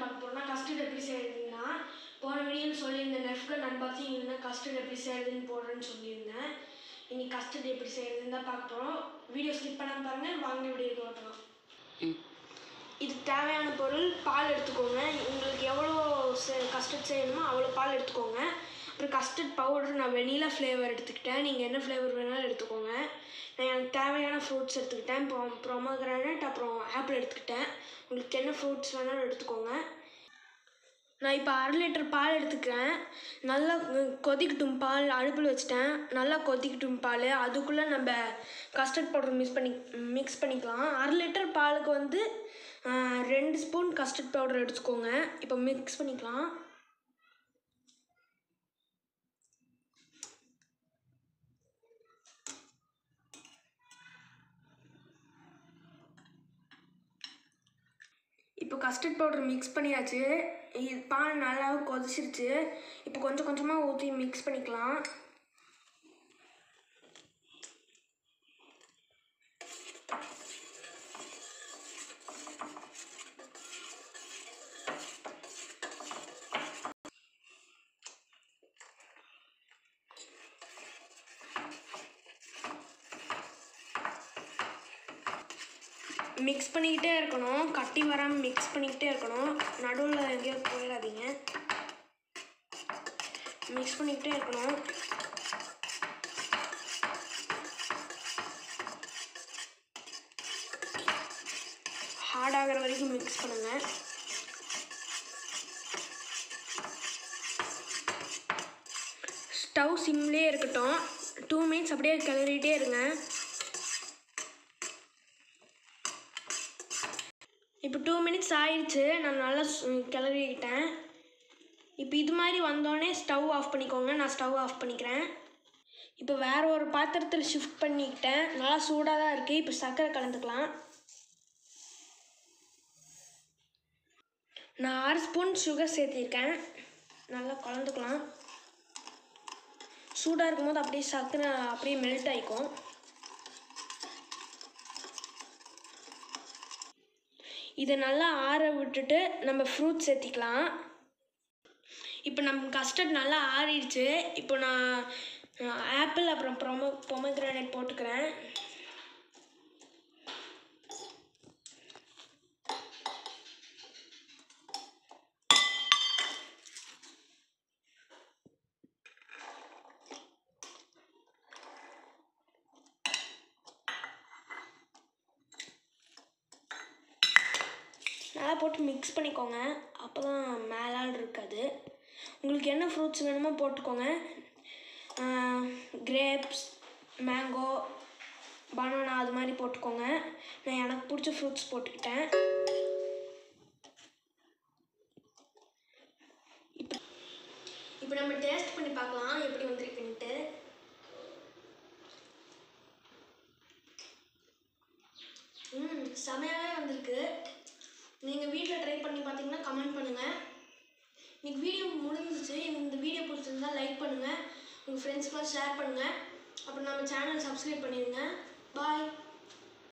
பார்க்க போறோம்னா கஸ்டர்ட் எப்படி செய்யறதுன்னா போன வீடியோவில் சொல்லியிருந்தேன் நெஃப்கன் அன்பாக்சிங் இல்லைன்னா கஸ்டர்ட் எப்படி செய்யறதுன்னு போடுறேன்னு சொல்லியிருந்தேன் இன்னைக்கு கஸ்டர்ட் எப்படி செய்யறதுன்னு தான் பார்க்க போகிறோம் வீடியோ ஸ்கிப் பண்ணாம பாருங்க வாங்க வீடியோ பார்க்கலாம் இதுக்கு தேவையான பொருள் பால் எடுத்துக்கோங்க உங்களுக்கு எவ்வளோ கஸ்டர்ட் செய்யணுமோ அவ்வளோ பால் எடுத்துக்கோங்க அப்புறம் கஸ்டர்ட் பவுடர் நான் வெனிலா ஃப்ளேவர் எடுத்துக்கிட்டேன் நீங்கள் என்ன ஃப்ளேவர் வேணாலும் எடுத்துக்கோங்க நான் எனக்கு தேவையான ஃப்ரூட்ஸ் எடுத்துக்கிட்டேன் ப்ரொ ப்ரொமோகிரானட் அப்புறம் ஆப்பிள் எடுத்துக்கிட்டேன் உங்களுக்கு என்ன ஃப்ரூட்ஸ் வேணாலும் எடுத்துக்கோங்க நான் இப்போ அரை லிட்டர் பால் எடுத்துக்கிறேன் நல்லா கொ- கொதிக்கட்டும் பால் அடுப்பில் வச்சுட்டேன் நல்லா கொதிக்கட்டும் பால் அதுக்குள்ளே நம்ம கஸ்டர்ட் பவுடர் மிக்ஸ் பண்ணி மிக்ஸ் பண்ணிக்கலாம் அரை லிட்டர் பாலுக்கு வந்து ஆ, ரெண்டு ஸ்பூன் கஸ்டர்ட் பவுடர் எடுத்துக்கோங்க இப்போ மிக்ஸ் பண்ணிக்கலாம் இப்போ கஸ்டர்ட் பவுடர் மிக்ஸ் பண்ணியாச்சு இது பால் நல்லா கொதிச்சிருச்சு இப்போ கொஞ்சம் கொஞ்சமாக ஊற்றி மிக்ஸ் பண்ணிக்கலாம் மிக்ஸ் பண்ணிக்கிட்டே இருக்கணும் கட்டி வராமல் மிக்ஸ் பண்ணிக்கிட்டே இருக்கணும் நடுவில் எங்கேயோ போயிடாதீங்க மிக்ஸ் பண்ணிக்கிட்டே இருக்கணும் ஹார்ட் ஆகிற வரைக்கும் மிக்ஸ் பண்ணுங்கள் ஸ்டவ் சிம்லேயே இருக்கட்டும் டூ மினிட்ஸ் அப்படியே கிளறிட்டே இருங்க இப்போ டூ மினிட்ஸ் ஆயிடுச்சு நான் நல்லா சு- கிளறிக்கிட்டேன் இப்போ இது மாதிரி வந்தோடனே ஸ்டவ் ஆஃப் பண்ணிக்கோங்க நான் ஸ்டவ் ஆஃப் பண்ணிக்கிறேன் இப்போ வேற ஒரு பாத்திரத்தில் ஷிஃப்ட் பண்ணிக்கிட்டேன் நல்லா சூடாக தான் இருக்குது இப்போ சர்க்கரை கலந்துக்கலாம் நான் ஆறு ஸ்பூன் சுகர் சேர்த்திருக்கேன் நல்லா கலந்துக்கலாம் சூடாக இருக்கும்போது அப்படியே சர்க்கரை அப்படியே மெல்ட் ஆகிக்கும் இதை நல்லா ஆற விட்டுட்டு நம்ம ஃப்ரூட் சேர்த்திக்கலாம் இப்போ நம்ம கஸ்டர்ட் நல்லா ஆறிடுச்சு இப்போ நான் ஆப்பிள் அப்புறம் ப்ரொமோ பொமக்ரானட் போட்டுக்கிறேன் நல்லா போட்டு மிக்ஸ் பண்ணிக்கோங்க அப்போ தான் மேலால் இருக்காது உங்களுக்கு என்ன ஃப்ரூட்ஸ் வேணுமோ போட்டுக்கோங்க கிரேப்ஸ் மேங்கோ பனானா அது மாதிரி போட்டுக்கோங்க நான் எனக்கு பிடிச்ச ஃப்ரூட்ஸ் போட்டுக்கிட்டேன் இப்போ இப்போ நம்ம டேஸ்ட் பண்ணி பார்க்கலாம் எப்படி வந்திருக்குன்ட்டு ம் செமையாகவே வந்திருக்கு நீங்கள் வீட்டில் ட்ரை பண்ணி பார்த்தீங்கன்னா கமெண்ட் பண்ணுங்கள் இன்னைக்கு வீடியோ முடிஞ்சிச்சு இந்த வீடியோ பிடிச்சிருந்தா லைக் பண்ணுங்கள் உங்கள் ஃப்ரெண்ட்ஸ்க்கெலாம் ஷேர் பண்ணுங்கள் அப்புறம் நம்ம சேனல் சப்ஸ்கிரைப் பண்ணிடுங்க பாய்